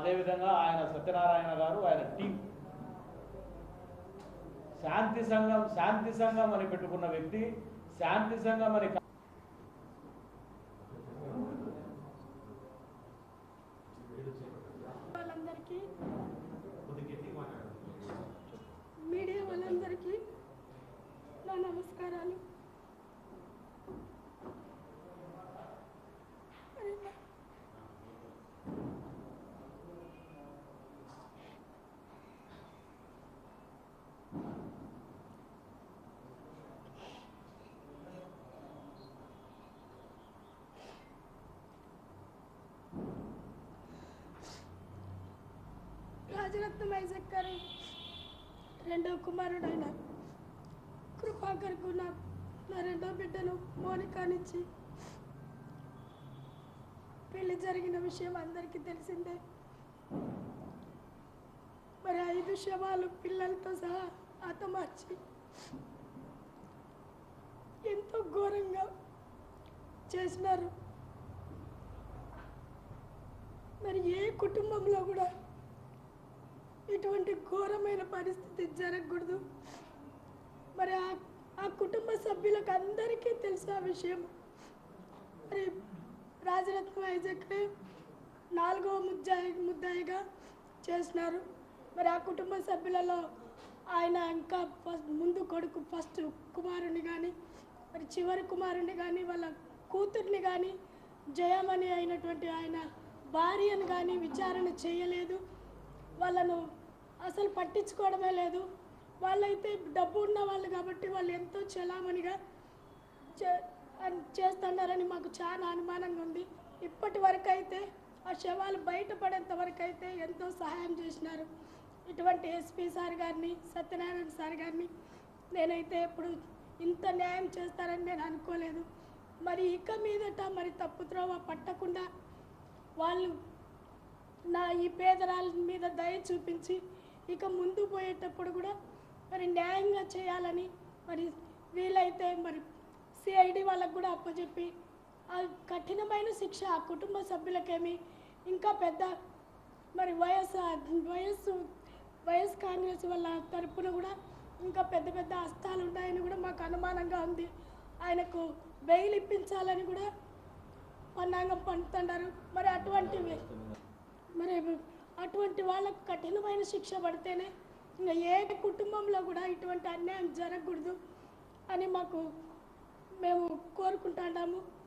అదేవిధంగా ఆయన సత్యనారాయణ గారు ఆయన టీం శాంతి సంఘం శాంతి సంఘం అని పెట్టుకున్న వ్యక్తి శాంతి సంఘం అని వాళ్ళందరికీ మీడియా వాళ్ళందరికీ నా నమస్కారాలు మరి నా- రాజరత్నం ఐజక్ గారి రెండవ కుమారుడైన కృపాకర్కు నా నా రెండో బిడ్డను మోనికానిచ్చి పెళ్లి జరిగిన విషయం అందరికీ తెలిసిందే మరి ఐదు శవాలు పిల్లలతో సహా హతమార్చి ఎంతో ఘోరంగా చేసినారు మరి ఏ కుటుంబంలో కూడా ఇటువంటి ఘోరమైన పరిస్థితి జరగకూడదు మరి ఆ ఆ కుటుంబ సభ్యులకు అందరికీ తెలుసు ఆ విషయం మరి రాజరత్న ఐజక్ని నాలుగవ ముద్దాయి ముద్దాయిగా చేసినారు మరి ఆ కుటుంబ సభ్యులలో ఆయన ఇంకా ఫస్ట్ ముందు కొడుకు ఫస్ట్ కుమారుని కానీ మరి చివరి కుమారుని కానీ వాళ్ళ కూతుర్ని కానీ జయమణి అయినటువంటి ఆయన భార్యను కానీ విచారణ చేయలేదు వాళ్ళను అసలు పట్టించుకోవడమే లేదు వాళ్ళైతే డబ్బు ఉన్న వాళ్ళు కాబట్టి వాళ్ళు ఎంతో చలామణిగా చే- అన్- చేస్తున్నారని మాకు చాలా అనుమానంగా ఉంది ఇప్పటి వరకు అయితే ఆ శవాలు బయటపడేంత వరకు అయితే ఎంతో సహాయం చేసినారు ఇటువంటి ఎస్పీ సార్ గారిని సత్యనారాయణ సార్ గారిని నేనైతే ఎప్పుడు ఇంత న్యాయం చేస్తారని నేను అనుకోలేదు మరి ఇక మీదట మరి తప్పుద్రోవ పట్టకుండా వాళ్ళు నా ఈ పేదరాల మీద దయ చూపించి ఇక ముందు పోయేటప్పుడు కూడా మరి న్యాయంగా చేయాలని మరి వీలైతే మరి సిఐడి వాళ్ళకు కూడా అప్పచెప్పి ఆ కఠినమైన శిక్ష ఆ కుటుంబ సభ్యులకేమి ఇంకా పెద్ద మరి వయస్సు వయస్సు వైఎస్ కాంగ్రెస్ వాళ్ళ తరపున కూడా ఇంకా పెద్ద పెద్ద హస్తాలు ఉన్నాయని కూడా మాకు అనుమానంగా ఉంది ఆయనకు బెయిల్ ఇప్పించాలని కూడా పన్నాంగం పండుతున్నారు మరి అటువంటివి మరి అటువంటి వాళ్ళకు కఠినమైన శిక్ష పడితేనే ఇంకా ఏ కుటుంబంలో కూడా ఇటువంటి అన్యాయం జరగకూడదు అని మాకు మేము కోరుకుంటున్నాము